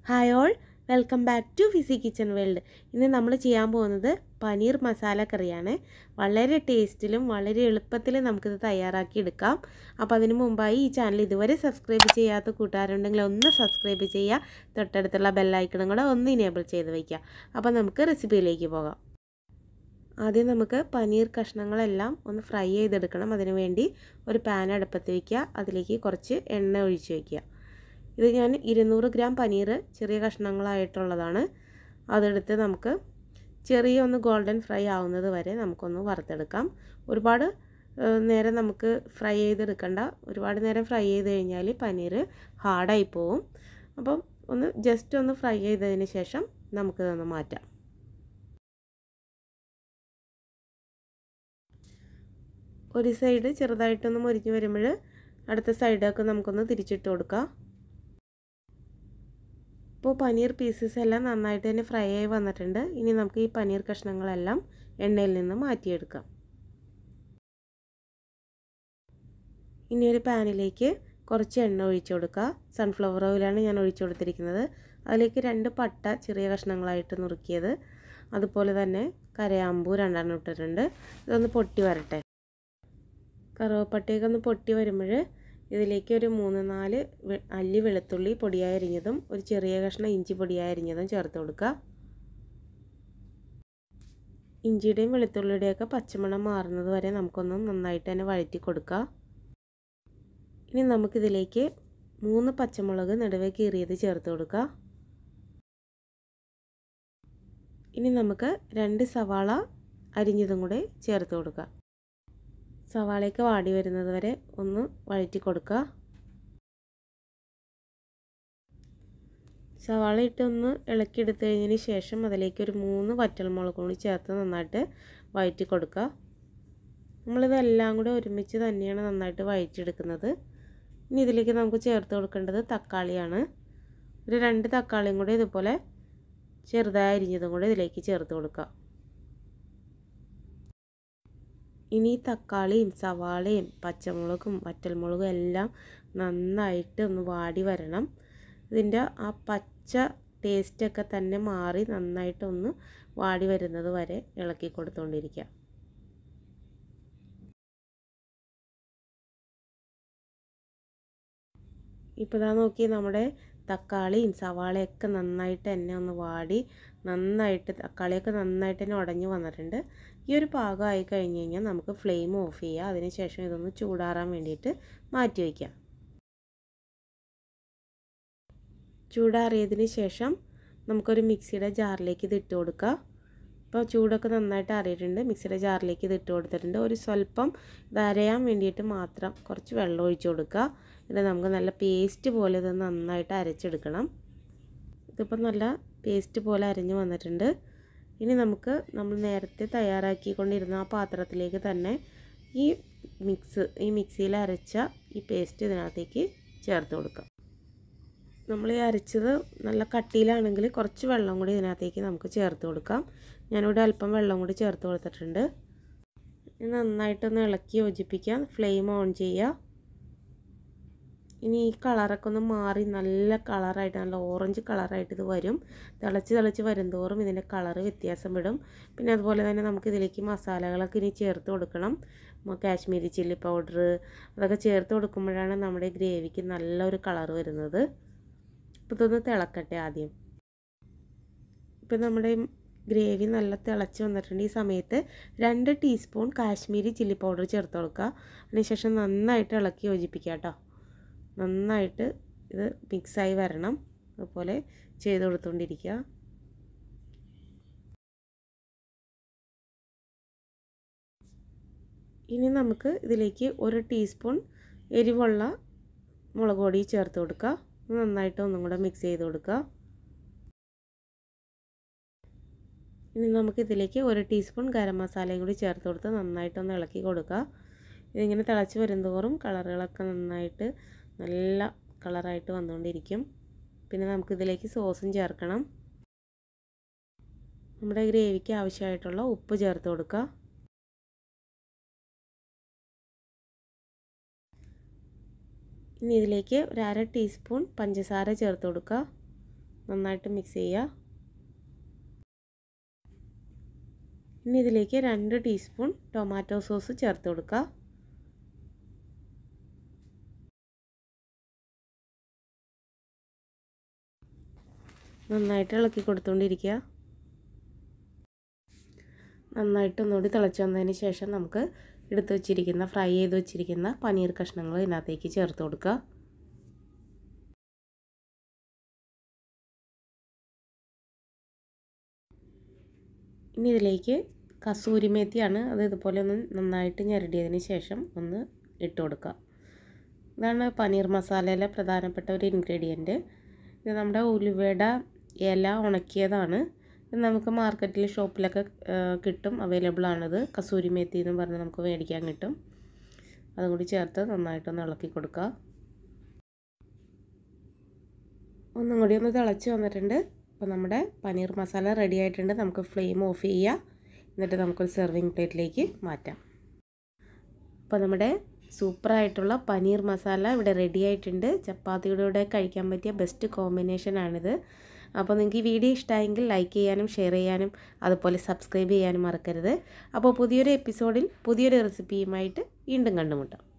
hi all welcome back to fizzy kitchen world ഇന്ന് നമ്മൾ ചെയ്യാൻ പോകുന്നത് പനീർ മസാല കറിയാണ് വളരെ ടേസ്റ്റിലും വളരെ എളുപ്പത്തിലും നമുക്കിത് തയ്യാറാക്കി എടുക്കാം അപ്പോൾ അതിന് മുമ്പായി ഈ ചാനൽ ഇതുവരെ സബ്സ്ക്രൈബ് ചെയ്യാത്ത കൂട്ടുകാരുണ്ടെങ്കിൽ ഒന്ന് സബ്സ്ക്രൈബ് ചെയ്യുക തൊട്ടടുത്തുള്ള ബെല്ലൈക്കണും കൂടെ ഒന്ന് ഇനേബിൾ ചെയ്ത് വയ്ക്കുക അപ്പോൾ നമുക്ക് റെസിപ്പിയിലേക്ക് പോകാം ആദ്യം നമുക്ക് പനീർ കഷ്ണങ്ങളെല്ലാം ഒന്ന് ഫ്രൈ ചെയ്തെടുക്കണം അതിനു വേണ്ടി ഒരു പാൻ അടുപ്പത്ത് വയ്ക്കുക അതിലേക്ക് കുറച്ച് എണ്ണ ഒഴിച്ച് വയ്ക്കുക ഇത് ഞാൻ ഇരുന്നൂറ് ഗ്രാം പനീർ ചെറിയ കഷ്ണങ്ങളായിട്ടുള്ളതാണ് അതെടുത്ത് നമുക്ക് ചെറിയ ഒന്ന് ഗോൾഡൻ ഫ്രൈ ആവുന്നത് വരെ നമുക്കൊന്ന് വറുത്തെടുക്കാം ഒരുപാട് നേരം നമുക്ക് ഫ്രൈ ചെയ്തെടുക്കണ്ട ഒരുപാട് നേരം ഫ്രൈ ചെയ്ത് കഴിഞ്ഞാൽ പനീർ ഹാർഡായി പോവും അപ്പം ഒന്ന് ജസ്റ്റ് ഒന്ന് ഫ്രൈ ചെയ്തതിന് ശേഷം നമുക്കിതൊന്ന് മാറ്റാം ഒരു സൈഡ് ചെറുതായിട്ടൊന്ന് മുരിഞ്ഞ് വരുമ്പോൾ അടുത്ത സൈഡൊക്കെ നമുക്കൊന്ന് തിരിച്ചിട്ട് കൊടുക്കാം ഇപ്പോൾ പനീർ പീസസ് എല്ലാം നന്നായിട്ട് തന്നെ ഫ്രൈ ആയി വന്നിട്ടുണ്ട് ഇനി നമുക്ക് ഈ പനീർ കഷ്ണങ്ങളെല്ലാം എണ്ണയിൽ നിന്ന് മാറ്റിയെടുക്കാം ഇനി ഒരു പാനിലേക്ക് കുറച്ച് എണ്ണ ഒഴിച്ചു കൊടുക്കുക സൺഫ്ലവർ ഓയിലാണ് ഞാൻ ഒഴിച്ചു കൊടുത്തിരിക്കുന്നത് അതിലേക്ക് രണ്ട് പട്ട ചെറിയ കഷ്ണങ്ങളായിട്ട് നുറുക്കിയത് അതുപോലെ തന്നെ കരയാമ്പൂ രണ്ടെണ്ണം ഇട്ടിട്ടുണ്ട് ഇതൊന്ന് പൊട്ടി വരട്ടെ കറുവപ്പട്ടയൊക്കെ ഒന്ന് പൊട്ടി വരുമ്പോൾ ഇതിലേക്ക് ഒരു മൂന്ന് നാല് അല്ലി വെളുത്തുള്ളി പൊടിയായി അരിഞ്ഞതും ഒരു ചെറിയ കഷ്ണം ഇഞ്ചി പൊടിയായി അരിഞ്ഞതും ചേർത്ത് കൊടുക്കുക ഇഞ്ചിയുടെയും വെളുത്തുള്ളിയുടെയൊക്കെ പച്ചമണം മാറുന്നത് വരെ നമുക്കൊന്ന് നന്നായിട്ട് തന്നെ വഴറ്റി കൊടുക്കുക ഇനി നമുക്കിതിലേക്ക് മൂന്ന് പച്ചമുളക് നടുവേ കീറിയത് ചേർത്ത് കൊടുക്കുക ഇനി നമുക്ക് രണ്ട് സവാള അരിഞ്ഞതും കൂടെ ചേർത്ത് കൊടുക്കുക സവാളയൊക്കെ വാടി വരുന്നത് വരെ ഒന്ന് വഴറ്റി കൊടുക്കുക സവാള ഇട്ടൊന്ന് ഇളക്കിയെടുത്ത് കഴിഞ്ഞതിന് ശേഷം അതിലേക്ക് ഒരു മൂന്ന് വറ്റൽമുളക് കൂടി ചേർത്ത് നന്നായിട്ട് വഴറ്റി കൊടുക്കുക നമ്മളിതെല്ലാം കൂടെ ഒരുമിച്ച് തന്നെയാണ് നന്നായിട്ട് വഴറ്റിയെടുക്കുന്നത് ഇനി ഇതിലേക്ക് നമുക്ക് ചേർത്ത് കൊടുക്കേണ്ടത് തക്കാളിയാണ് ഒരു രണ്ട് തക്കാളിയും കൂടി ഇതുപോലെ ചെറുതായി അരിഞ്ഞതും കൂടി ഇതിലേക്ക് ചേർത്ത് കൊടുക്കുക ഇനി തക്കാളിയും സവാളയും പച്ചമുളകും വറ്റൽമുളകും എല്ലാം നന്നായിട്ട് ഒന്ന് വാടി വരണം ഇതിൻ്റെ ആ പച്ച ടേസ്റ്റൊക്കെ തന്നെ മാറി നന്നായിട്ടൊന്ന് വാടി വരുന്നത് വരെ ഇളക്കി കൊടുത്തുകൊണ്ടിരിക്കുക ഇപ്പോൾ ഇതാ നോക്കി നമ്മുടെ തക്കാളിയും സവാളയൊക്കെ നന്നായിട്ട് തന്നെ ഒന്ന് വാടി നന്നായിട്ട് തക്കാളിയൊക്കെ നന്നായിട്ട് തന്നെ ഉടഞ്ഞു വന്നിട്ടുണ്ട് ഈ ഒരു പാകമായി കഴിഞ്ഞ് കഴിഞ്ഞാൽ നമുക്ക് ഫ്ലെയിം ഓഫ് ചെയ്യുക അതിനുശേഷം ഇതൊന്ന് ചൂടാറാൻ വേണ്ടിയിട്ട് മാറ്റി വയ്ക്കുക ചൂടാറിയതിന് ശേഷം നമുക്കൊരു മിക്സിയുടെ ജാറിലേക്ക് ഇത് ഇട്ട് കൊടുക്കുക ഇപ്പോൾ ചൂടൊക്കെ നന്നായിട്ട് അറിയിട്ടുണ്ട് മിക്സിയുടെ ജാറിലേക്ക് ഇത് ഇട്ട് കൊടുത്തിട്ടുണ്ട് ഒരു സ്വല്പം ഇത് അരയാൻ വേണ്ടിയിട്ട് മാത്രം കുറച്ച് വെള്ളം ഒഴിച്ച് കൊടുക്കുക ഇത് നമുക്ക് നല്ല പേസ്റ്റ് പോലെ ഇത് നന്നായിട്ട് അരച്ചെടുക്കണം ഇതിപ്പോൾ നല്ല പേസ്റ്റ് പോലെ അരഞ്ഞു വന്നിട്ടുണ്ട് ഇനി നമുക്ക് നമ്മൾ നേരത്തെ തയ്യാറാക്കിക്കൊണ്ടിരുന്ന ആ പാത്രത്തിലേക്ക് തന്നെ ഈ മിക്സ് ഈ മിക്സിയിൽ അരച്ച ഈ പേസ്റ്റ് ഇതിനകത്തേക്ക് ചേർത്ത് കൊടുക്കാം നമ്മൾ ഈ അരച്ചത് നല്ല കട്ടിയിലാണെങ്കിൽ കുറച്ച് വെള്ളം കൂടി ഇതിനകത്തേക്ക് നമുക്ക് ചേർത്ത് കൊടുക്കാം ഞാനിവിടെ അല്പം വെള്ളം കൂടി ചേർത്ത് കൊടുത്തിട്ടുണ്ട് നന്നായിട്ടൊന്ന് ഇളക്കി യോജിപ്പിക്കാം ഫ്ലെയിം ഓൺ ചെയ്യുക ഇനി ഈ കളറൊക്കെ ഒന്ന് മാറി നല്ല കളറായിട്ട് നല്ല ഓറഞ്ച് കളറായിട്ട് ഇത് വരും തിളച്ച് തിളച്ച് വരുംതോറും ഇതിൻ്റെ കളറ് വ്യത്യാസം വിടും പിന്നെ അതുപോലെ തന്നെ നമുക്ക് ഇതിലേക്ക് മസാലകളൊക്കെ ഇനി ചേർത്ത് കൊടുക്കണം കാശ്മീരി ചില്ലി പൗഡർ അതൊക്കെ ചേർത്ത് കൊടുക്കുമ്പോഴാണ് നമ്മുടെ ഗ്രേവിക്ക് നല്ലൊരു കളർ വരുന്നത് അപ്പോൾ ഇതൊന്ന് തിളക്കട്ടെ ആദ്യം ഇപ്പം നമ്മുടെ ഗ്രേവി നല്ല തിളച്ച് വന്നിട്ടുണ്ട് ഈ സമയത്ത് രണ്ട് ടീസ്പൂൺ കാശ്മീരി ചില്ലി പൗഡർ ചേർത്ത് കൊടുക്കുക അതിനുശേഷം നന്നായിട്ട് ഇളക്കി യോജിപ്പിക്കുക കേട്ടോ നന്നായിട്ട് ഇത് മിക്സായി വരണം അതുപോലെ ചെയ്ത് കൊടുത്തുകൊണ്ടിരിക്കുക ഇനി നമുക്ക് ഇതിലേക്ക് ഒരു ടീസ്പൂൺ എരിവുള്ള മുളക് പൊടി ചേർത്ത് കൊടുക്കുക നന്നായിട്ട് ഒന്നും കൂടെ മിക്സ് ചെയ്ത് കൊടുക്കുക ഇനി നമുക്ക് ഇതിലേക്ക് ഒരു ടീസ്പൂൺ ഗരം മസാലയും കൂടി ചേർത്ത് കൊടുത്ത് നന്നായിട്ടൊന്ന് ഇളക്കി കൊടുക്കുക ഇതിങ്ങനെ തിളച്ച് വരുന്തോറും കളറുകളൊക്കെ നന്നായിട്ട് നല്ല കളറായിട്ട് വന്നുകൊണ്ടിരിക്കും പിന്നെ നമുക്കിതിലേക്ക് സോസും ചേർക്കണം നമ്മുടെ ഗ്രേവിക്ക് ആവശ്യമായിട്ടുള്ള ഉപ്പ് ചേർത്ത് കൊടുക്കുക ഇനി ഇതിലേക്ക് ഒരു അര ടീസ്പൂൺ പഞ്ചസാര ചേർത്ത് കൊടുക്കുക നന്നായിട്ട് മിക്സ് ചെയ്യുക ഇനി ഇതിലേക്ക് രണ്ട് ടീസ്പൂൺ ടൊമാറ്റോ സോസ് ചേർത്ത് കൊടുക്കുക നന്നായിട്ട് ഇളക്കി കൊടുത്തുകൊണ്ടിരിക്കുക നന്നായിട്ട് ഒന്നുകൂടി തിളച്ച് വന്നതിന് ശേഷം നമുക്ക് എടുത്ത് വെച്ചിരിക്കുന്ന ഫ്രൈ ചെയ്ത് വെച്ചിരിക്കുന്ന പനീർ കഷ്ണങ്ങൾ ഇതിനകത്തേക്ക് ചേർത്ത് കൊടുക്കുക ഇനി ഇതിലേക്ക് കസൂരി മേത്തിയാണ് അത് ഇതുപോലെ ഒന്ന് നന്നായിട്ട് ഞെരടിയതിന് ശേഷം ഒന്ന് ഇട്ട് കൊടുക്കുക ഇതാണ് പനീർ മസാലയിലെ പ്രധാനപ്പെട്ട ഒരു ഇൻഗ്രീഡിയൻറ്റ് ഇത് നമ്മുടെ ഉലുവയുടെ ഇല ഉണക്കിയതാണ് ഇത് നമുക്ക് മാർക്കറ്റിൽ ഷോപ്പിലൊക്കെ കിട്ടും അവൈലബിൾ ആണിത് കസൂരി മേത്തി എന്ന് പറഞ്ഞ് നമുക്ക് മേടിക്കാൻ കിട്ടും അതും കൂടി ചേർത്ത് നന്നായിട്ടൊന്ന് ഇളക്കി കൊടുക്കുക ഒന്നും കൂടി ഒന്ന് തിളച്ച് വന്നിട്ടുണ്ട് അപ്പോൾ നമ്മുടെ പനീർ മസാല റെഡി ആയിട്ടുണ്ട് നമുക്ക് ഫ്ലെയിം ഓഫ് ചെയ്യുക എന്നിട്ട് നമുക്കൊരു സെർവിങ് പ്ലേറ്റിലേക്ക് മാറ്റാം അപ്പോൾ നമ്മുടെ സൂപ്പറായിട്ടുള്ള പനീർ മസാല ഇവിടെ റെഡി ആയിട്ടുണ്ട് ചപ്പാത്തിയുടെ കൂടെ കഴിക്കാൻ പറ്റിയ ബെസ്റ്റ് കോമ്പിനേഷനാണിത് അപ്പോൾ നിങ്ങൾക്ക് ഈ വീഡിയോ ഇഷ്ടമായെങ്കിൽ ലൈക്ക് ചെയ്യാനും ഷെയർ ചെയ്യാനും അതുപോലെ സബ്സ്ക്രൈബ് ചെയ്യാനും മറക്കരുത് അപ്പോൾ പുതിയൊരു എപ്പിസോഡിൽ പുതിയൊരു റെസിപ്പിയുമായിട്ട് വീണ്ടും കണ്ടുമുട്ടാം